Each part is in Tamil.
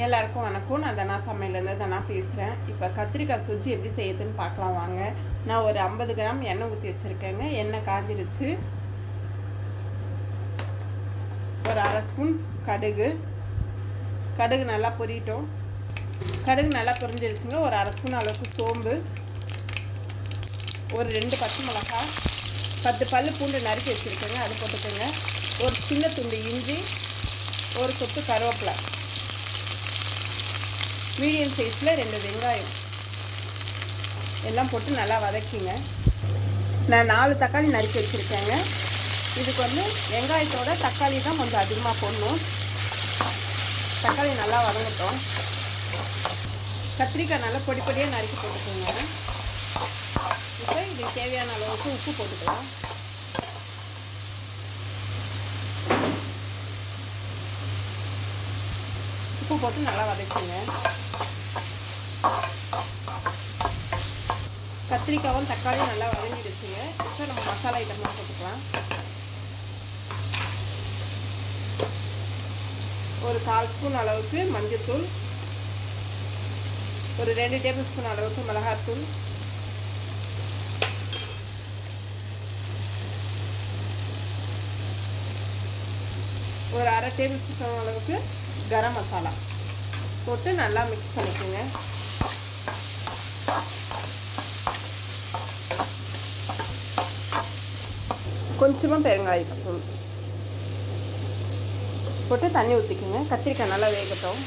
எல்லாருக்கும் வணக்கம் நான் தனா சமையலேருந்து தனா பேசுகிறேன் இப்போ கத்திரிக்காய் சுஜி எப்படி செய்யுதுன்னு பார்க்கலாம் வாங்க நான் ஒரு ஐம்பது கிராம் எண்ணெய் ஊற்றி வச்சுருக்கேங்க எண்ணெய் காஞ்சிருச்சு ஒரு அரை ஸ்பூன் கடுகு கடுகு நல்லா பொரியட்டும் கடுகு நல்லா பொரிஞ்சிருச்சுங்க ஒரு அரை ஸ்பூன் அளவுக்கு சோம்பு ஒரு ரெண்டு பச்சை மிளகாய் பத்து பல் பூண்டு நறுக்கி வச்சுருக்கேங்க அது போட்டுக்கோங்க ஒரு சின்ன துண்டு இஞ்சி ஒரு சொத்து கருவேப்பிலை மீடியம் சைஸில் ரெண்டு வெங்காயம் எல்லாம் போட்டு நல்லா வதக்கிங்க நான் நாலு தக்காளி நறுக்கி வச்சுருக்கேங்க இதுக்கு வந்து வெங்காயத்தோட தக்காளி தான் கொஞ்சம் அதிகமாக போடணும் தக்காளி நல்லா வதங்கட்டும் கத்திரிக்காய் நல்லா பொடி பொடியாக நறுக்கி போட்டுக்கோங்க இப்போ இதுக்கு தேவையான அளவுக்கு உப்பு போட்டுக்கலாம் உப்பு போட்டு நல்லா வதக்குங்க கத்திரிக்காவும் தக்காளியும் நல்லா வதங்கிடுச்சுங்க இப்போ நம்ம மசாலா ஐட்டம்லாம் போட்டுக்கலாம் ஒரு கால் ஸ்பூன் அளவுக்கு மஞ்சள்தூள் ஒரு ரெண்டு டேபிள் ஸ்பூன் அளவுக்கு மிளகாத்தூள் ஒரு அரை டேபிள் ஸ்பூன் அளவுக்கு கரம் மசாலா போட்டு நல்லா மிக்ஸ் பண்ணிக்கோங்க கொஞ்சமாக பெருங்காயத்தூள் போட்டு தண்ணி ஊற்றிக்கோங்க கத்திரிக்காய் நல்லா வேகட்டும்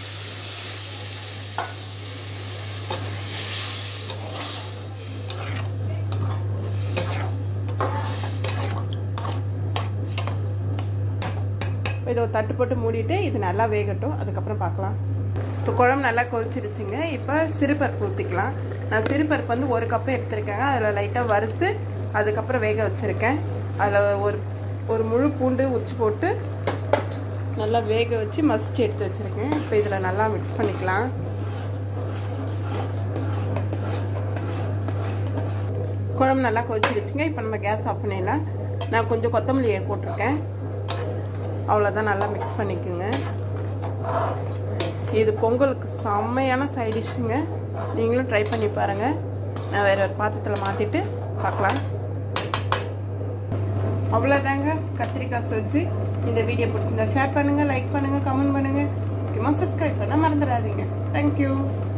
இதை ஒரு தட்டு போட்டு மூடிட்டு இது நல்லா வேகட்டும் அதுக்கப்புறம் பார்க்கலாம் இப்போ குழம்பு நல்லா கொதிச்சிருச்சுங்க இப்போ சிறுபருப்பு ஊற்றிக்கலாம் நான் சிறுபருப்பு வந்து ஒரு கப்பு எடுத்திருக்கேங்க அதில் லைட்டாக வறுத்து அதுக்கப்புறம் வேக வச்சுருக்கேன் அதில் ஒரு ஒரு முழு பூண்டு உரிச்சு போட்டு நல்லா வேக வச்சு மசிச்சு எடுத்து வச்சுருக்கேன் இப்போ இதில் நல்லா மிக்ஸ் பண்ணிக்கலாம் குழம்பு நல்லா கொதிச்சிருச்சுங்க இப்போ நம்ம கேஸ் ஆஃப் பண்ணிடலாம் நான் கொஞ்சம் கொத்தமல்லி போட்டிருக்கேன் அவ்வளோதான் நல்லா மிக்ஸ் பண்ணிக்கோங்க இது பொங்கலுக்கு செம்மையான சைடிஷ்ஷுங்க நீங்களும் ட்ரை பண்ணி பாருங்கள் நான் வேறு ஒரு பாத்திரத்தில் மாற்றிட்டு பார்க்கலாம் அவ்வளோதாங்க கத்திரிக்காய் சொஜ்ஜு இந்த வீடியோ பிடிச்சிருந்தா ஷேர் பண்ணுங்கள் லைக் பண்ணுங்கள் கமெண்ட் பண்ணுங்கள் முக்கியமாக சப்ஸ்கிரைப் பண்ண மறந்துடாதீங்க தேங்க்யூ